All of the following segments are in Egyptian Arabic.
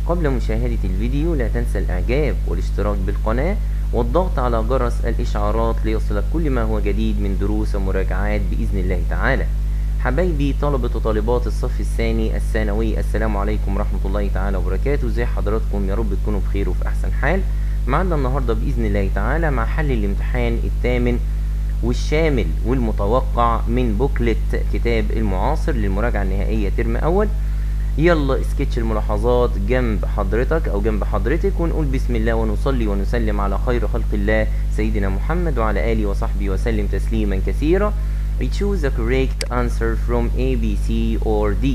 قبل مشاهدة الفيديو لا تنسى الإعجاب والاشتراك بالقناة والضغط على جرس الإشعارات ليصلك كل ما هو جديد من دروس ومراجعات بإذن الله تعالى حبايبي طلبة وطالبات الصف الثاني الثانوي السلام عليكم ورحمة الله تعالى وبركاته ازي حضراتكم يا رب تكونوا بخير وفي أحسن حال معنا النهاردة بإذن الله تعالى مع حل الامتحان الثامن والشامل والمتوقع من بوكلت كتاب المعاصر للمراجعة النهائية ترم أول يلا سكتش الملاحظات جنب حضرتك او جنب حضرتك ونقول بسم الله ونصلي ونسلم على خير خلق الله سيدنا محمد وعلى اله وصحبه وسلم تسليما كثيرا We choose the correct answer from A, B, C or D.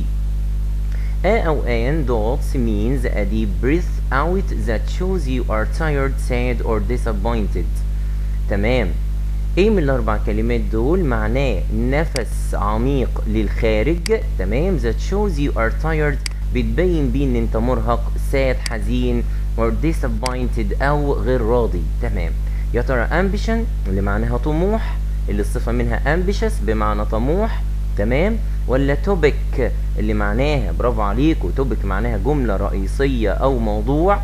A أو N dots means a deep breath out that shows you are tired, sad or disappointed. تمام ايه من الاربع كلمات دول معناه نفس عميق للخارج تمام that shows you are tired بتبين بيه ان انت مرهق sad حزين or disappointed او غير راضي تمام يا ترى ambition اللي معناها طموح اللي الصفة منها ambitious بمعنى طموح تمام ولا topic اللي معناها برافو عليكم topic معناها جملة رئيسية او موضوع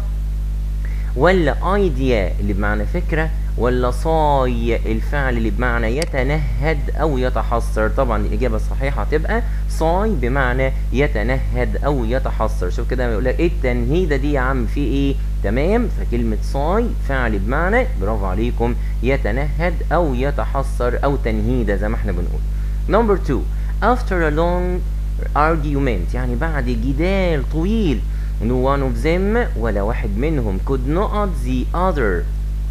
ولا idea اللي بمعنى فكرة ولا صاي الفعل اللي بمعنى يتنهد او يتحسر طبعا الاجابه الصحيحه هتبقى صاي بمعنى يتنهد او يتحسر شوف كده يقول لك ايه التنهيده دي يا عم في ايه تمام فكلمه صاي فعل بمعنى برافو عليكم يتنهد او يتحسر او تنهيده زي ما احنا بنقول نمبر 2 after a long argument يعني بعد جدال طويل no one of them ولا واحد منهم could not the other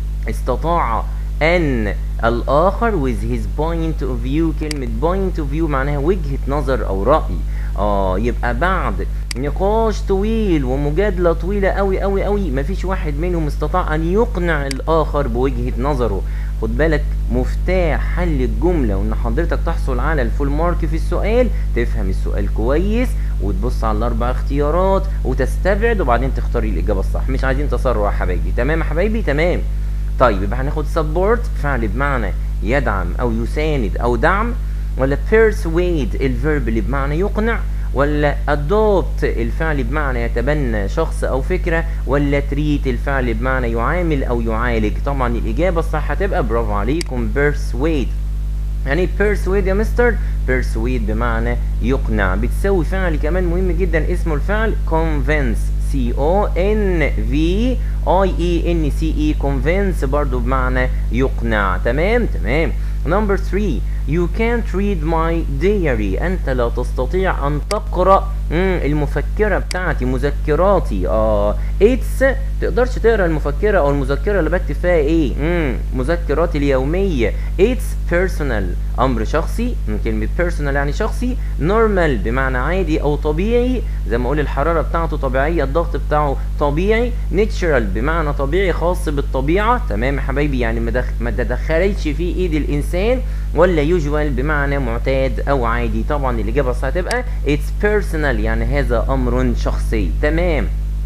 استطاع ان الاخر with his point of view كلمة point of view معناها وجهة نظر او رأي اه يبقى بعد نقاش طويل ومجادلة طويلة قوي قوي قوي مفيش واحد منهم استطاع ان يقنع الاخر بوجهة نظره خد بالك مفتاح حل الجملة وان حضرتك تحصل على الفول مارك في السؤال تفهم السؤال كويس وتبص على الاربع اختيارات وتستبعد وبعدين تختاري الاجابة الصح مش عايزين تسرع يا حبايبي تمام يا حبايبي تمام طيب يبقى هناخد support فعل بمعنى يدعم او يساند او دعم ولا persuade الفيرب اللي بمعنى يقنع ولا adopt الفعل بمعنى يتبنى شخص او فكرة ولا treat الفعل بمعنى يعامل او يعالج طبعا الاجابة الصح هتبقى برافو عليكم persuade يعني persuade يا مستر persuade بمعنى يقنع بتساوي فعل كمان مهم جدا اسمه الفعل convince C O N V I E N C E convince برضو بمعنى يقنع تمام تمام number 3 you can't read my diary أنت لا تستطيع أن تقرأ مم المفكرة بتاعتي مذكراتي اه it's تقدرش تقرا المفكرة أو المذكرة اللي بكتب فيها إيه مم مذكراتي اليومية it's personal أمر شخصي من كلمة personal يعني شخصي normal بمعنى عادي أو طبيعي زي ما أقول الحرارة بتاعته طبيعية الضغط بتاعه طبيعي natural بمعنى طبيعي خاص بالطبيعة تمام يا حبايبي يعني ما تدخلتش في إيد الإنسان ولا يوجوال بمعنى معتاد أو عادي طبعا الإجابة الصح هتبقى it's personal يعني هذا امر شخصي تمام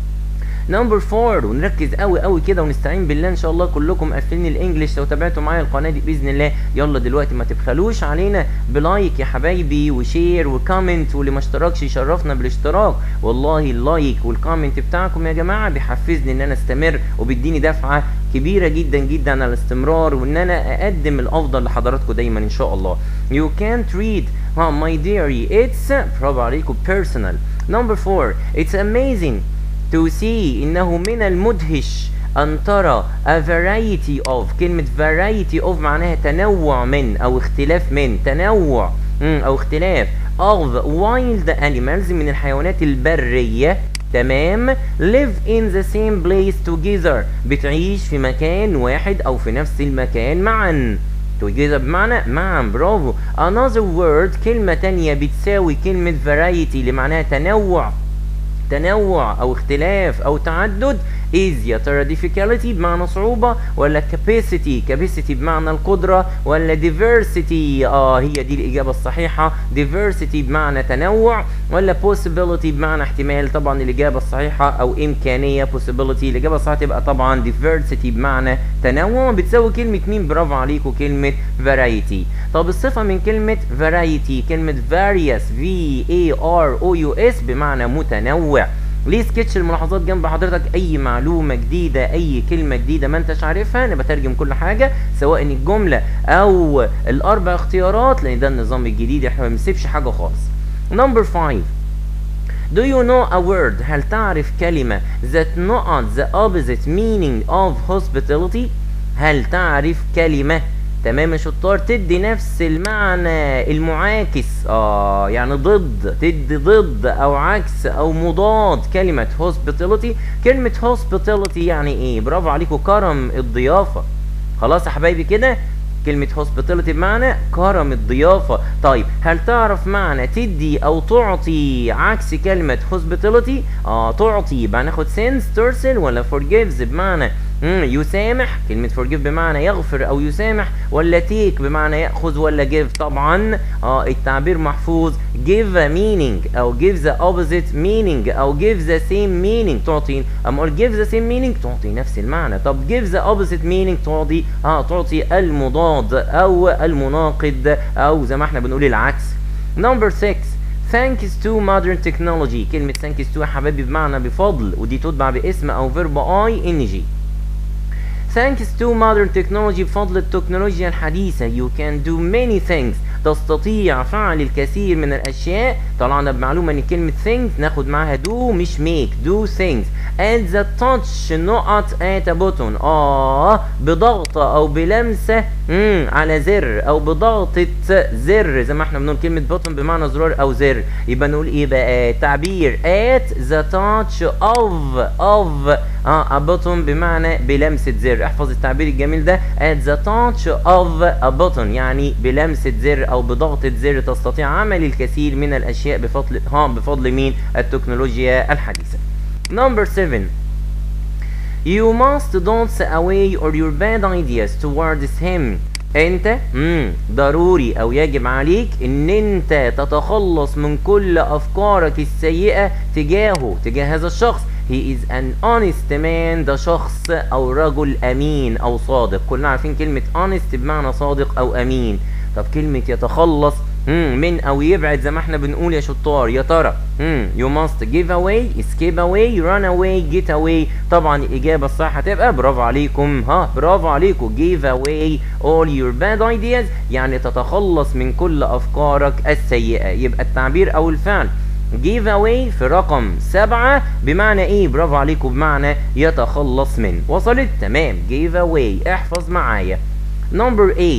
نمبر 4 ونركز قوي قوي كده ونستعين بالله ان شاء الله كلكم قافلين الانجليش لو تابعتوا معايا القناه دي باذن الله يلا دلوقتي ما تبخلوش علينا بلايك يا حبايبي وشير وكومنت واللي ما اشتركش يشرفنا بالاشتراك والله اللايك والكومنت بتاعكم يا جماعه بيحفزني ان انا استمر وبيديني دفعه كبيره جدا جدا على الاستمرار وان انا اقدم الافضل لحضراتكم دايما ان شاء الله you can't read huh, my diary it's برافو عليكم personal number 4 it's amazing to see انه من المدهش ان ترى a variety of كلمة variety of معناها تنوع من او اختلاف من تنوع او اختلاف of wild animals من الحيوانات البرية تمام live in the same place together بتعيش في مكان واحد او في نفس المكان معا together بمعنى معا برافو another word كلمة تانية بتساوي كلمة variety اللي معناها تنوع تنوع او اختلاف او تعدد is يا ترى difficulty بمعنى صعوبة ولا capacity capacity بمعنى القدرة ولا diversity اه هي دي الإجابة الصحيحة diversity بمعنى تنوع ولا possibility بمعنى احتمال طبعا الإجابة الصحيحة أو إمكانية possibility الإجابة الصحيحة تبقى طبعا diversity بمعنى تنوع بتساوي كلمة مين برافو عليكم كلمة variety طب الصفة من كلمة variety كلمة various V A R O U S بمعنى متنوع ليه سكتش الملاحظات جنب حضرتك اي معلومه جديده اي كلمه جديده ما انتش عارفها انا بترجم كل حاجه سواء الجمله او الاربع اختيارات لان ده النظام الجديد احنا ما بنسيبش حاجه خالص نمبر 5 Do you know a word هل تعرف كلمة that not the opposite meaning of hospitality هل تعرف كلمة تمام يا شطار تدي نفس المعنى المعاكس اه يعني ضد تدي ضد او عكس او مضاد كلمة hospitality كلمة hospitality يعني ايه برافو عليكم كرم الضيافة خلاص يا حبايبي كده كلمة hospitality بمعنى كرم الضيافة طيب هل تعرف معنى تدي أو تعطي عكس كلمة hospitality آه تعطي يبقى ناخد sense ترسل ولا forgives بمعنى مم يسامح كلمة forgive بمعنى يغفر أو يسامح ولا take بمعنى يأخذ ولا give طبعا اه التعبير محفوظ give a meaning أو give the opposite meaning أو give the same meaning تعطي أما أقول give the same meaning تعطي نفس المعنى طب give the opposite meaning تعطي اه تعطي المضاد أو المناقض أو زي ما احنا بنقول العكس number 6 thanks to modern technology كلمة thanks to يا حبايبي بمعنى بفضل ودي تتبع باسم أو فيرب I N G Thanks to modern technology بفضل التكنولوجيا الحديثة you can do many things تستطيع فعل الكثير من الأشياء طلعنا بمعلومة إن كلمة things ناخد معاها do مش make do things at the touch not at a button آه بضغطة أو بلمسة مم على زر أو بضغطة زر زي ما احنا بنقول كلمة button بمعنى زرار أو زر يبقى نقول إيه بقى تعبير at the touch of of اه a button بمعنى بلمسة زر احفظ التعبير الجميل ده at the touch of a button يعني بلمسة زر او بضغطة زر تستطيع عمل الكثير من الاشياء بفضل ها بفضل مين التكنولوجيا الحديثة number 7 You must dance away or your bad ideas towards him انت مم ضروري او يجب عليك ان انت تتخلص من كل افكارك السيئة تجاهه تجاه هذا الشخص he is an honest man ده شخص او رجل امين او صادق كلنا عارفين كلمة honest بمعنى صادق او امين طب كلمة يتخلص مم من او يبعد زي ما احنا بنقول يا شطار يا ترى مم you must give away escape away run away get away طبعا الاجابة الصح هتبقى برافو عليكم ها برافو عليكم give away all your bad ideas يعني تتخلص من كل افكارك السيئة يبقى التعبير او الفعل give away في رقم سبعة بمعنى ايه برافو عليكم بمعنى يتخلص من وصلت تمام give away احفظ معايا number 8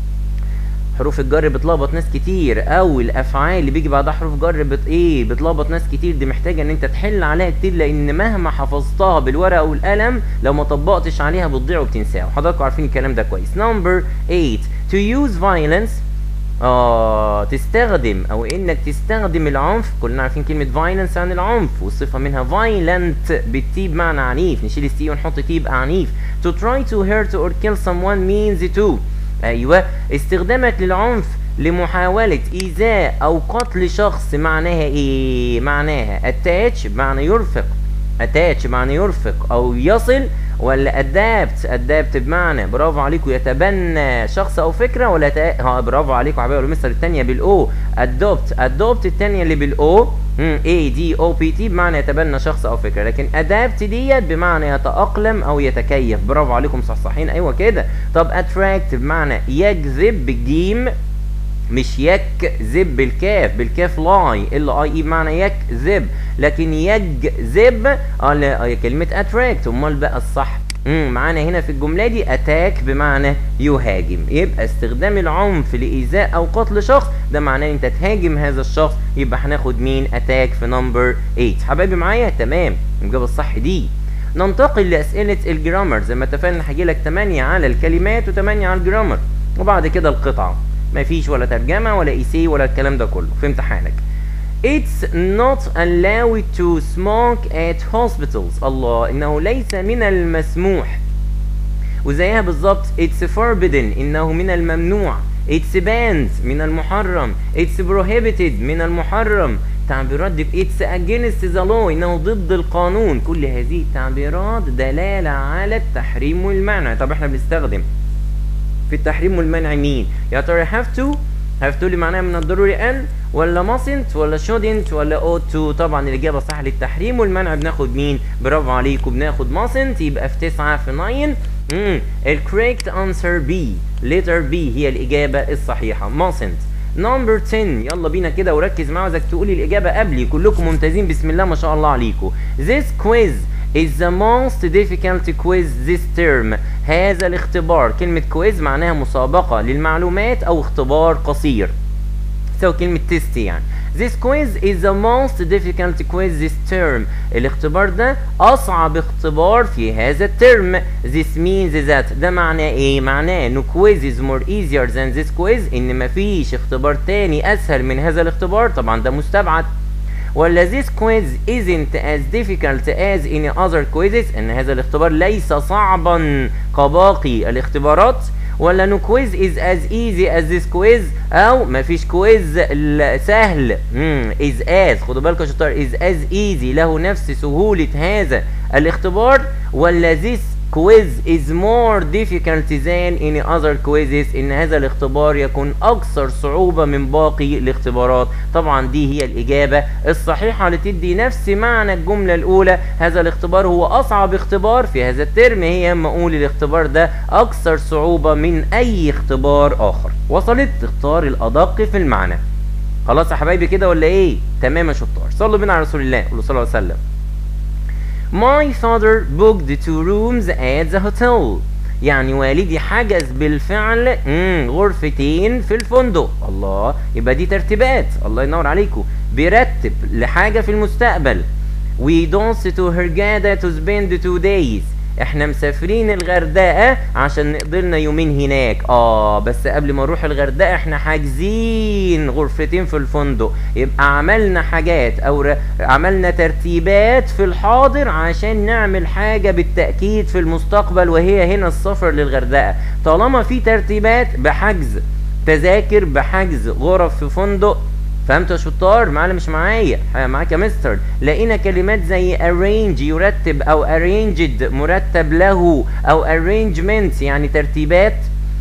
حروف الجر بتلخبط ناس كتير او الافعال اللي بيجي بعدها حروف جر بت ايه بتلخبط ناس كتير دي محتاجه ان انت تحل عليها كتير لان مهما حفظتها بالورقه والقلم لو ما طبقتش عليها بتضيع وبتنساها وحضراتكم عارفين الكلام ده كويس نمبر 8 to use violence اه تستخدم او انك تستخدم العنف كلنا عارفين كلمه violence عن العنف والصفه منها violent بالتي بمعنى عنيف نشيل التي ونحط تي يبقى عنيف to try to hurt or kill someone means to ايوه استخدامك للعنف لمحاولة إيذاء أو قتل شخص معناها إيه؟ معناها attach بمعنى يرفق attach بمعنى يرفق أو يصل ولا adapt adapt بمعنى برافو عليكم يتبنى شخص أو فكرة ولا تا... ها برافو عليكم حبايبي المستر التانية بالأو adopt adopt التانية اللي بالأو A D O P T بمعنى يتبنى شخص أو فكرة لكن adapt ديت بمعنى يتأقلم أو يتكيف برافو عليكم صحصحين أيوة كده طب attract بمعنى يجذب بالجيم مش يكذب بالكاف بالكاف لاي ال اي اي بمعنى يكذب لكن يجذب اه كلمة اتراكت امال بقى الصح امم معانا هنا في الجملة دي اتاك بمعنى يهاجم يبقى استخدام العنف لإيذاء أو قتل شخص ده معناه ان انت تهاجم هذا الشخص يبقى هناخد مين اتاك في نمبر 8 حبايبي معايا تمام الإجابة الصح دي ننتقل لأسئلة الجرامر زي ما اتفقنا هجي لك 8 على الكلمات و8 على الجرامر وبعد كده القطعة مفيش ولا ترجمة ولا ايسي ولا الكلام ده كله في امتحانك It's not allowed to smoke at hospitals الله إنه ليس من المسموح وزيها بالظبط It's forbidden إنه من الممنوع It's banned من المحرم It's prohibited من المحرم تعبيرات دي It's against the law إنه ضد القانون كل هذه التعبيرات دلالة على التحريم والمنع طب احنا بنستخدم في التحريم والمنع مين يا ترى have to هفتقولي معناها من الضروري ان ولا mustn't ولا shouldn't ولا ought to طبعا الاجابه الصح للتحريم والمنع بناخد مين برافو عليكم بناخد mustn't يبقى في 9 في 9 امم الكوريكت انسر بي letter بي هي الاجابه الصحيحه mustn't نمبر 10 يلا بينا كده وركز معايا عايزك تقولي الاجابه قبلي كلكم ممتازين بسم الله ما شاء الله عليكم this quiz is the most difficult quiz this term هذا الاختبار كلمة quiz معناها مسابقة للمعلومات أو اختبار قصير تساوي كلمة تيست يعني This quiz is the most difficult quiz this term الاختبار ده أصعب اختبار في هذا الترم This means that ده معناه إيه؟ معناه إنه quiz is more easier than this quiz إن مفيش اختبار تاني أسهل من هذا الاختبار طبعا ده مستبعد ولا this quiz isn't as difficult as any other quizzes ان هذا الاختبار ليس صعبا كباقي الاختبارات ولا no quiz is as easy as this quiz او مفيش كويز سهل مم. is as خدوا بالكم يا شطار is as easy له نفس سهولة هذا الاختبار ولا this quiz is more difficult than any other quizzes ان هذا الاختبار يكون اكثر صعوبة من باقي الاختبارات طبعا دي هي الاجابة الصحيحة اللي تدي نفس معنى الجملة الاولى هذا الاختبار هو اصعب اختبار في هذا الترم هي اما اقول الاختبار ده اكثر صعوبة من اي اختبار اخر وصلت تختار الادق في المعنى خلاص يا حبايبي كده ولا ايه تمام يا شطار صلوا بينا على رسول الله صلى الله عليه وسلم My father booked two rooms at the hotel. يعني والدي حجز بالفعل مم غرفتين في الفندق الله يبقى دي ترتيبات الله ينور عليكم بيرتب لحاجة في المستقبل We danced to Hurghada to spend two days احنا مسافرين الغردقة عشان نقضي لنا يومين هناك اه بس قبل ما نروح الغردقة احنا حاجزين غرفتين في الفندق يبقى عملنا حاجات او ر... عملنا ترتيبات في الحاضر عشان نعمل حاجة بالتأكيد في المستقبل وهي هنا السفر للغردقة طالما في ترتيبات بحجز تذاكر بحجز غرف في فندق فهمتوا يا شطار معانا مش معايا معاك يا مستر لقينا كلمات زي arrange يرتب او arranged مرتب له او arrangement يعني ترتيبات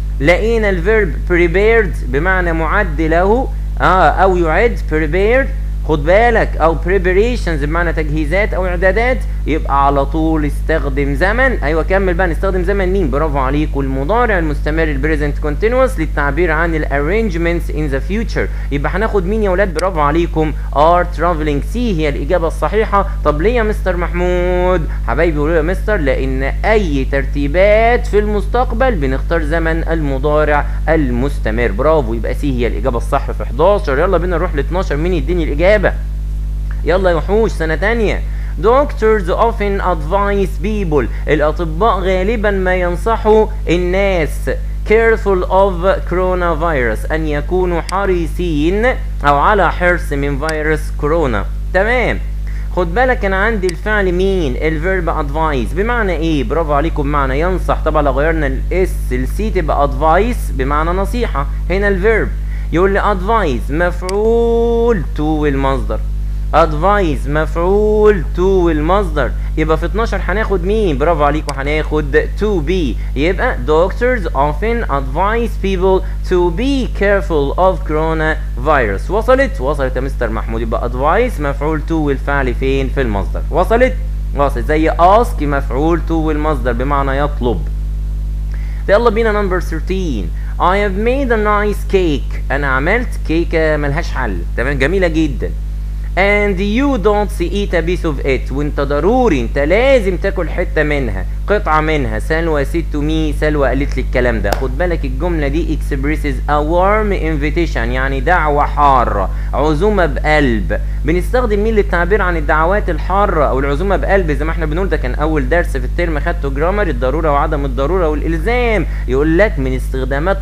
لقينا الفيرب prepared بمعنى معد له اه او يعد prepared خد بالك او preparations بمعنى تجهيزات او اعدادات يبقى على طول استخدم زمن ايوه كمل بقى نستخدم زمن مين برافو عليك والمضارع المستمر البريزنت continuous للتعبير عن الارrangements in the future يبقى هناخد مين يا ولاد برافو عليكم are traveling سي هي الاجابه الصحيحه طب ليه يا مستر محمود حبايبي يقولوا يا مستر لان اي ترتيبات في المستقبل بنختار زمن المضارع المستمر برافو يبقى سي هي الاجابه الصح في 11 يلا بينا نروح ل 12 مين يديني الاجابه يلا يا وحوش سنه تانية Doctors often advise people الأطباء غالبا ما ينصحوا الناس careful of coronavirus أن يكونوا حريصين أو على حرص من فيروس كورونا تمام خد بالك انا عندي الفعل مين الفيرب ادفايس بمعنى ايه برافو عليكم بمعنى ينصح طبعا لو غيرنا الاس السي تبقى ادفايس بمعنى نصيحه هنا الفيرب يقول لي ادفايس مفعول تو المصدر ادفايس مفعول تو المصدر يبقى في 12 هناخد مين برافو عليكم هناخد to be يبقى doctors often advise people to be careful of coronavirus وصلت وصلت يا مستر محمود يبقى advice مفعول to والفعل فين في المصدر وصلت وصلت زي ask مفعول to والمصدر بمعنى يطلب يلا بينا نمبر 13 I have made a nice cake انا عملت كيكه ملهاش حل تمام جميله جدا and you don't eat a piece of it وانت ضروري انت لازم تاكل حته منها قطعه منها سلوى ست مي سلوى قالت لي الكلام ده خد بالك الجمله دي expresses a warm invitation يعني دعوه حاره عزومه بقلب بنستخدم مين للتعبير عن الدعوات الحاره او العزومه بقلب زي ما احنا بنقول ده كان اول درس في الترم خدته جرامر الضروره وعدم الضروره والالزام يقول لك من استخدامات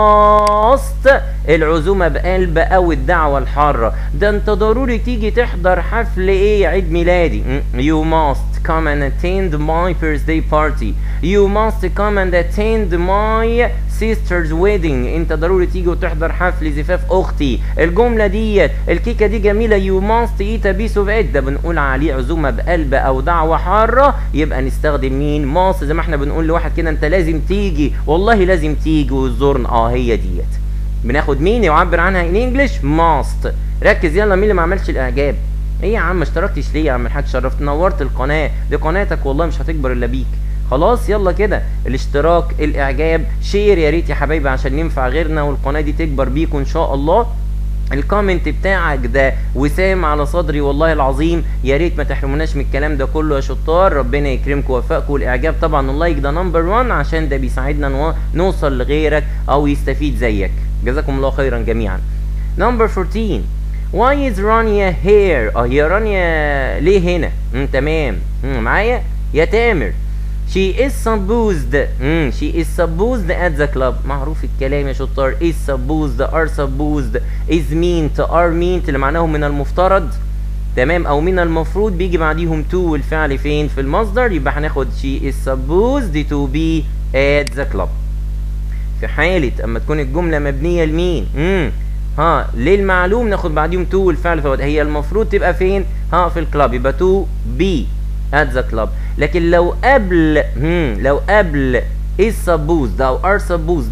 ماست العزومه بقلب او الدعوه الحاره ده انت ضروري تيجي تحضر حفل ايه عيد ميلادي you must come and attend my birthday party you must come and attend my sister's wedding انت ضروري تيجي وتحضر حفل زفاف اختي الجمله ديت الكيكه دي جميله you must eat a piece of it ده بنقول عليه عزومه بقلب او دعوه حاره يبقى نستخدم مين must زي ما احنا بنقول لواحد كده انت لازم تيجي والله لازم تيجي وتزورنا اه هي ديت بناخد مين يعبر عنها ان انجلش must ركز يلا مين اللي ما عملش الاعجاب ايه يا عم ما اشتركتش ليه يا عم الحاج شرفت نورت القناه دي قناتك والله مش هتكبر الا بيك خلاص يلا كده الاشتراك الاعجاب شير يا ريت يا حبايبي عشان ينفع غيرنا والقناه دي تكبر بيكم ان شاء الله الكومنت بتاعك ده وسام على صدري والله العظيم يا ريت ما تحرموناش من الكلام ده كله يا شطار ربنا يكرمكم ويوفقكم والاعجاب طبعا اللايك ده نمبر 1 عشان ده بيساعدنا نو... نوصل لغيرك او يستفيد زيك جزاكم الله خيرا جميعا نمبر 14 Why is Rania here؟ اه هي رانيا ليه هنا؟ مم تمام مم معايا يا تامر She is supposed مم she is supposed at the club معروف الكلام يا شطار is supposed are supposed is meant are meant اللي معناهم من المفترض تمام او من المفروض بيجي بعديهم to والفعل فين في المصدر يبقى هناخد she is supposed to be at the club في حالة اما تكون الجملة مبنية لمين مم. ها للمعلوم ناخد بعديهم to والفعل فوت هي المفروض تبقى فين ها في الكلاب يبقى to be at the club لكن لو قبل هم لو قبل is supposed او are supposed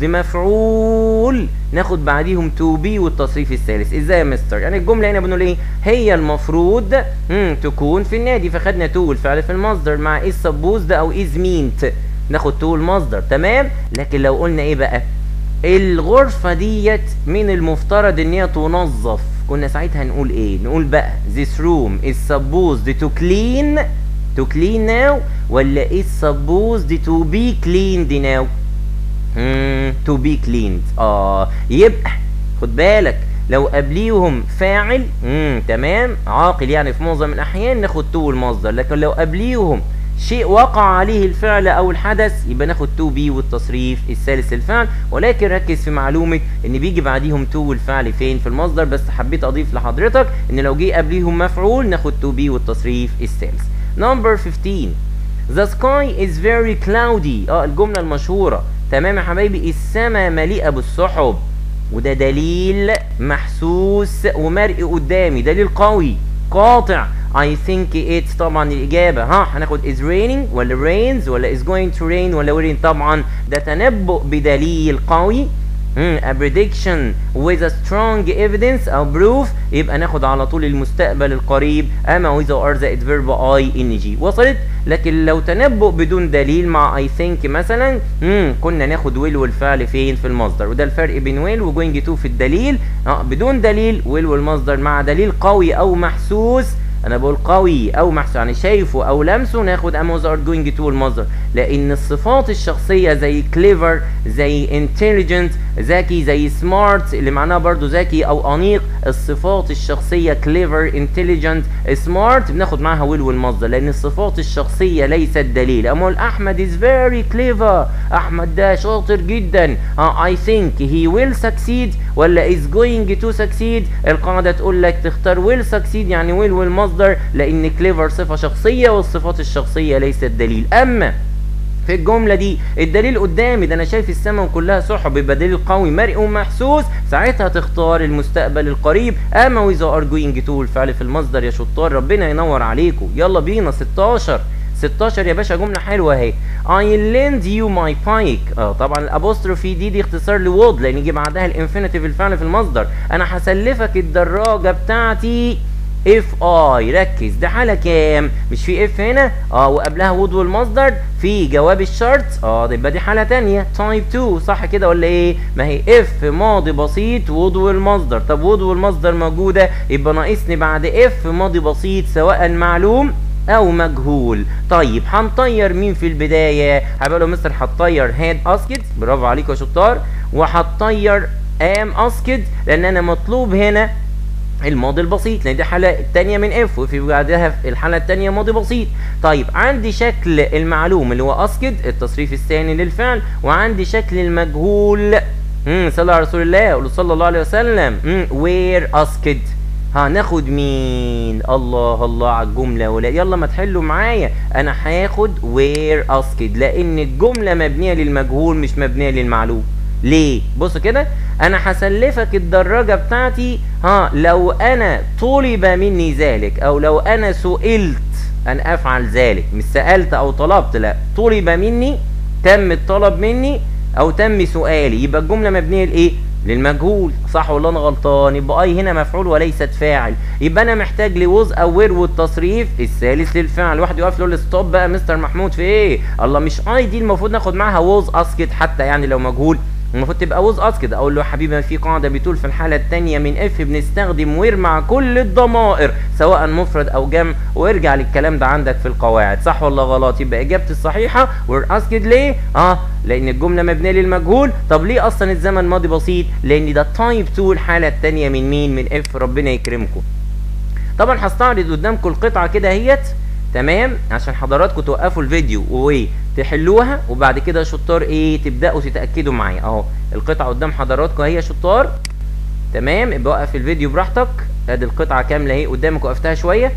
مفعول ناخد بعديهم to be والتصريف الثالث ازاي يا مستر يعني الجمله هنا بنقول ايه هي المفروض هم تكون في النادي فخدنا to والفعل في المصدر مع is supposed او is meant ناخد to المصدر تمام لكن لو قلنا ايه بقى الغرفة ديت من المفترض ان هي تنظف كنا ساعتها نقول ايه نقول بقى this room is supposed to clean to clean now ولا is supposed to be cleaned now hmm, to be cleaned اه يبقى خد بالك لو قبليهم فاعل مم تمام عاقل يعني في معظم الاحيان ناخد تو المصدر لكن لو قبليهم شيء وقع عليه الفعل او الحدث يبقى ناخد تو بي والتصريف الثالث الفعل ولكن ركز في معلومه ان بيجي بعديهم تو والفعل فين في المصدر بس حبيت اضيف لحضرتك ان لو جه قبليهم مفعول ناخد تو بي والتصريف الثالث نمبر 15 The sky is very cloudy اه الجمله المشهوره تمام يا حبايبي السماء مليئه بالسحب وده دليل محسوس ومرئي قدامي دليل قوي قاطع I think it's طبعا الإجابة ها هناخد is raining ولا rains ولا is going to rain ولا will rain طبعا ده تنبؤ بدليل قوي مم. a prediction with a strong evidence أو proof يبقى ناخد على طول المستقبل القريب أما with or زائد verb I N G وصلت لكن لو تنبؤ بدون دليل مع I think مثلا مم. كنا ناخد will والفعل فين في المصدر وده الفرق بين will و going to في الدليل آه بدون دليل will والمصدر مع دليل قوي أو محسوس انا بقول قوي او محسوس يعني شايفه او لمسه ناخد ام ار جوينج تو المصدر لان الصفات الشخصيه زي كليفر زي انتليجنت ذكي زي سمارت اللي معناها برضو ذكي او انيق الصفات الشخصيه كليفر انتليجنت سمارت بناخد معاها ويل والمصدر لان الصفات الشخصيه ليست دليل اما اقول احمد از فيري كليفر احمد ده شاطر جدا اي ثينك هي ويل سكسيد ولا از جوينج تو سكسيد القاعده تقول لك تختار ويل سكسيد يعني ويل والمصدر لان كليفر صفه شخصيه والصفات الشخصيه ليست دليل اما في الجملة دي الدليل قدامي ده انا شايف السماء كلها سحب يبقى دليل قوي مرئي ومحسوس ساعتها تختار المستقبل القريب اما وإذا ار جوينج تو الفعل في المصدر يا شطار ربنا ينور عليكم يلا بينا 16 16 يا باشا جملة حلوة اهي I lend you my bike اه طبعا الابوستروفي دي دي اختصار لوود لان يجي بعدها الانفينيتيف الفعل في المصدر انا هسلفك الدراجة بتاعتي اف اي ركز ده حالة كام مش في اف هنا اه وقبلها وود والمصدر في جواب الشرط اه يبقى دي حالة تانية تايب 2 صح كده ولا ايه ما هي اف ماضي بسيط وود والمصدر طب وود والمصدر موجودة يبقى ناقصني بعد اف ماضي بسيط سواء معلوم او مجهول طيب هنطير مين في البداية هبقى له مستر هتطير هاد اسكت برافو عليكم يا شطار وهتطير ام اسكت لان انا مطلوب هنا الماضي البسيط لان دي الحاله الثانيه من اف وفي بعدها في الحاله الثانيه ماضي بسيط طيب عندي شكل المعلوم اللي هو اسكد التصريف الثاني للفعل وعندي شكل المجهول امم صلى على رسول الله قولوا صلى الله عليه وسلم امم وير اسكد هناخد مين الله الله على الجملة ولا يلا ما تحلوا معايا انا هاخد وير اسكد لان الجملة مبنية للمجهول مش مبنية للمعلوم ليه بص كده انا هسلفك الدراجة بتاعتي ها لو انا طلب مني ذلك او لو انا سئلت ان افعل ذلك مش سألت او طلبت لا طلب مني تم الطلب مني او تم سؤالي يبقى الجملة مبنية لايه للمجهول صح ولا انا غلطان يبقى اي هنا مفعول وليست فاعل يبقى انا محتاج لوز او وير والتصريف الثالث للفعل واحد يقف يقول لي ستوب بقى مستر محمود في ايه الله مش اي دي المفروض ناخد معاها ووز اسكت حتى يعني لو مجهول المفروض تبقى ووز اسكت اقول له يا حبيبي في قاعده بتقول في الحاله الثانيه من اف بنستخدم وير مع كل الضمائر سواء مفرد او جمع وارجع للكلام ده عندك في القواعد صح ولا غلط يبقى اجابتي الصحيحه وير اسكت ليه اه لان الجمله مبنيه للمجهول طب ليه اصلا الزمن ماضي بسيط لان ده تايب 2 الحاله الثانيه من مين من اف ربنا يكرمكم طبعا هستعرض قدامكم القطعه كده اهيت تمام عشان حضراتكم توقفوا الفيديو وتحلوها وبعد كده شطار ايه تبداوا تتاكدوا معايا اهو القطعه قدام حضراتكم اهي شطار تمام يبقى وقف الفيديو براحتك ادي القطعه كامله اهي قدامك وقفتها شويه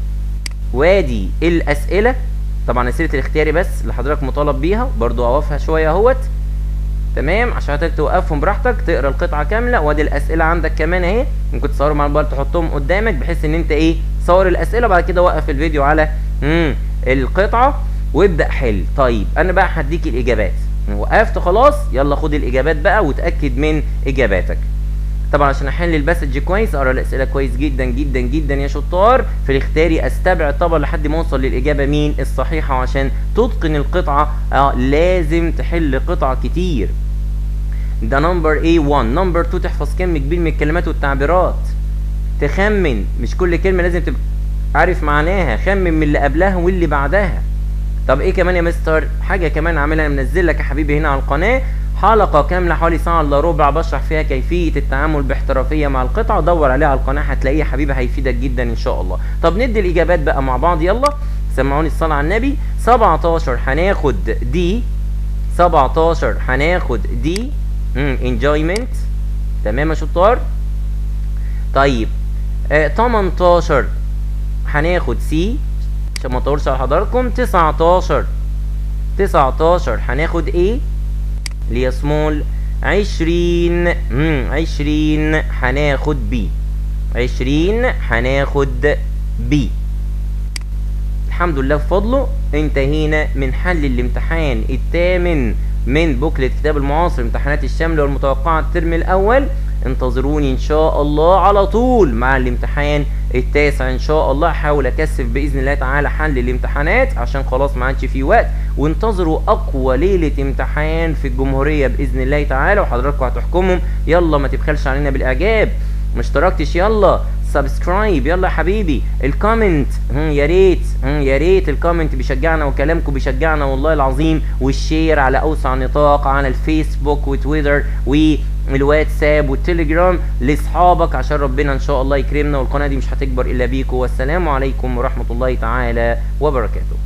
وادي الاسئله طبعا اسئله الاختياري بس اللي حضرتك مطالب بيها برضو اوقفها شويه اهوت تمام عشان حضرتك توقفهم براحتك تقرا القطعه كامله وادي الاسئله عندك كمان اهي ممكن تصورهم على الموبايل تحطهم قدامك بحيث ان انت ايه صور الاسئله بعد كده وقف الفيديو على امم القطعه وابدا حل طيب انا بقى هديك الاجابات وقفت خلاص يلا خد الاجابات بقى وتاكد من اجاباتك طبعا عشان احل الباسج كويس اقرا الاسئله كويس جدا جدا جدا يا شطار في الاختياري استبعد طبعا لحد ما اوصل للاجابه مين الصحيحه وعشان تتقن القطعه آه لازم تحل قطع كتير ده نمبر A1 نمبر 2 تحفظ كم كبير من الكلمات والتعبيرات تخمن مش كل كلمه لازم تبقى عارف معناها خمن من اللي قبلها واللي بعدها طب ايه كمان يا مستر حاجه كمان عاملها منزل لك يا حبيبي هنا على القناه حلقة كاملة حوالي ساعة الا ربع بشرح فيها كيفية التعامل باحترافية مع القطع دور عليها على القناة هتلاقيه يا حبيبي هيفيدك جدا ان شاء الله طب ندي الاجابات بقى مع بعض يلا سمعوني الصلاة على النبي 17 هناخد دي 17 هناخد دي امم enjoyment تمام يا شطار طيب آه 18 هناخد سي عشان ما اطولش على حضراتكم 19 19 هناخد ايه اللي هي سمول 20 امم 20 هناخد بي 20 هناخد بي الحمد لله بفضله انتهينا من حل الامتحان الثامن من بوكلت كتاب المعاصر امتحانات الشامله والمتوقعه الترم الاول انتظروني ان شاء الله على طول مع الامتحان التاسع ان شاء الله احاول اكثف باذن الله تعالى حل الامتحانات عشان خلاص ما عادش في وقت وانتظروا اقوى ليله امتحان في الجمهوريه باذن الله تعالى وحضراتكم هتحكمهم يلا ما تبخلش علينا بالاعجاب ما اشتركتش يلا سبسكرايب يلا يا حبيبي الكومنت يا ريت يا ريت الكومنت بيشجعنا وكلامكم بيشجعنا والله العظيم والشير على اوسع نطاق على الفيسبوك وتويتر والواتساب والتليجرام لاصحابك عشان ربنا ان شاء الله يكرمنا والقناه دي مش هتكبر الا بيكم والسلام عليكم ورحمه الله تعالى وبركاته